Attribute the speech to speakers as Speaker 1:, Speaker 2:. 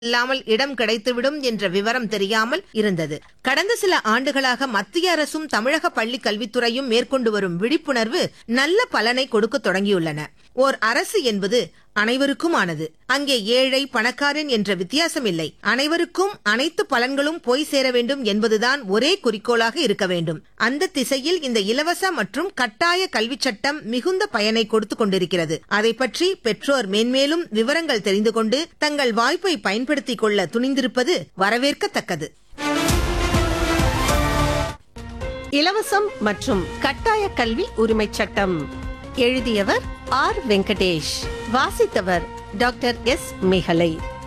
Speaker 1: இல்லாமல் இடம் கிடைத்துவிடும் என்ற விவரம் தெரியாமல் இருந்தது கடந்த சில ஆண்டுகளாக மத்திய அரசும் தமிழக பள்ளி கல்வித்துறையும் மேற்கொண்டு வரும் விழிப்புணர்வு நல்ல பலனை கொடுக்க தொடங்கியுள்ளன ஓர் அரசு என்பது அனைவருக்குமானது அங்கே ஏழை பணக்காரன் என்ற வித்தியாசம் இல்லை அனைவருக்கும் அனைத்து பலன்களும் போய் சேர வேண்டும் என்பதுதான் ஒரே குறிக்கோளாக இருக்க வேண்டும் அந்த திசையில் இந்த இலவச மற்றும் கட்டாய கல்விச் சட்டம் மிகுந்த பயனை கொடுத்து கொண்டிருக்கிறது அதை பற்றி பெற்றோர் மேன்மேலும் விவரங்கள் தெரிந்து கொண்டு தங்கள் வாய்ப்பை பயன்படுத்திக் கொள்ள துணிந்திருப்பது வரவேற்கத்தக்கது
Speaker 2: இலவசம் மற்றும் கட்டாய கல்வி உரிமைச் சட்டம் எழுதியவர் ஆர் வெங்கடேஷ் வாசித்தவர் டாக்டர் எஸ் மேகலை